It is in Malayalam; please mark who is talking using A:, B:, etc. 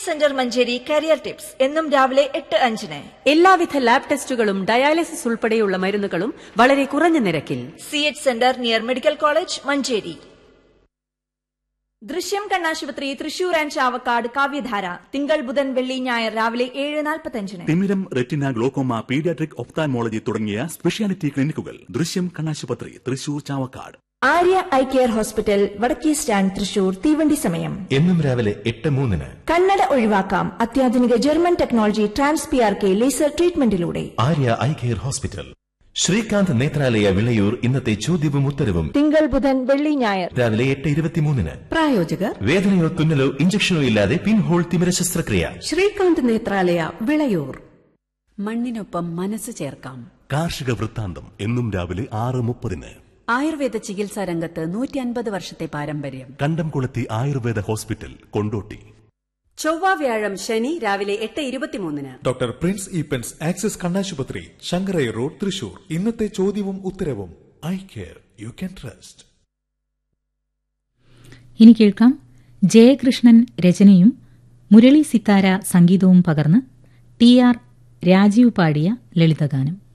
A: സെന്റർ മഞ്ചേരി കരിയർ ടിപ്സ് എന്നും രാവിലെ എട്ട് അഞ്ചിന്
B: എല്ലാവിധ ലാബ് ടെസ്റ്റുകളും ഡയാലിസിസ് ഉൾപ്പെടെയുള്ള മരുന്നുകളും വളരെ കുറഞ്ഞ നിരക്കിൽ
A: C H centre near medical college Manjeri Drishyam കണ്ണാശുപത്രി തൃശൂർ ആൻഡ് ചാവക്കാട് കാവ്യധാര തിങ്കൾ ബുധൻ വെള്ളി ഞായർ രാവിലെ ഏഴ് നാൽപ്പത്തഞ്ചിന്
C: തിമിരം റെറ്റിന ഗ്ലോക്കോമ പീഡിയാട്രിക് ഒപ്താൻമോളജി തുടങ്ങിയ സ്പെഷ്യാലിറ്റി ക്ലിനിക്കുകൾ ദൃശ്യം കണ്ണാശുപത്രി Thrissur Chavakkad
A: Arya eye care hospital വടക്കേ സ്റ്റാൻഡ് തൃശൂർ തീവണ്ടി സമയം
D: എന്നും രാവിലെ എട്ട് മൂന്നിന്
A: കണ്ണട ഒഴിവാക്കാം അത്യാധുനിക German technology trans P R K laser ട്രീറ്റ്മെന്റിലൂടെ
D: Arya eye care hospital Srikanth Nethralaya Vilayur ഇന്നത്തെ ചോദ്യവും ഉത്തരവും
A: തിങ്കൾ ബുധൻ വെള്ളി ഞായർ
D: രാവിലെ എട്ട് ഇരുപത്തിമൂന്നിന്
B: പ്രായോജകർ
D: വേദനയോ തുന്നലോ ഇഞ്ചക്ഷനോ ഇല്ലാതെ പിൻഹോൾ തിമിര ശസ്ത്രക്രിയ
B: ശ്രീകാന്ത് നേത്രാലയ വിളയൂർ മണ്ണിനൊപ്പം മനസ്സ് ചേർക്കാം
C: കാർഷിക വൃത്താന്തം എന്നും രാവിലെ ആറ് മുപ്പതിന്
B: ആയുർവേദ ചികിത്സാ രംഗത്ത് നൂറ്റി അൻപത് വർഷത്തെ പാരമ്പര്യം
C: കണ്ടംകുളത്തി ആയുർവേദ ഹോസ്പിറ്റൽ കൊണ്ടോട്ടി
B: ചൊവ്വ വ്യാഴം ശനി രാവിലെ എട്ട് ഇരുപത്തിമൂന്നിന്
E: ഡോക്ടർ പ്രിൻസ് ഈപ്പൻസ് ആക്സിസ് കണ്ണാശുപത്രി ശങ്കരൈ റോഡ് തൃശൂർ ഇന്നത്തെ ചോദ്യവും ഉത്തരവും eye care you can trust
F: ഇനി കേൾക്കാം ജയകൃഷ്ണൻ രചനയും മുരളി സിത്താര സംഗീതവും പകർന്ന് ടി ആർ രാജീവ് പാടിയ ലളിതഗാനം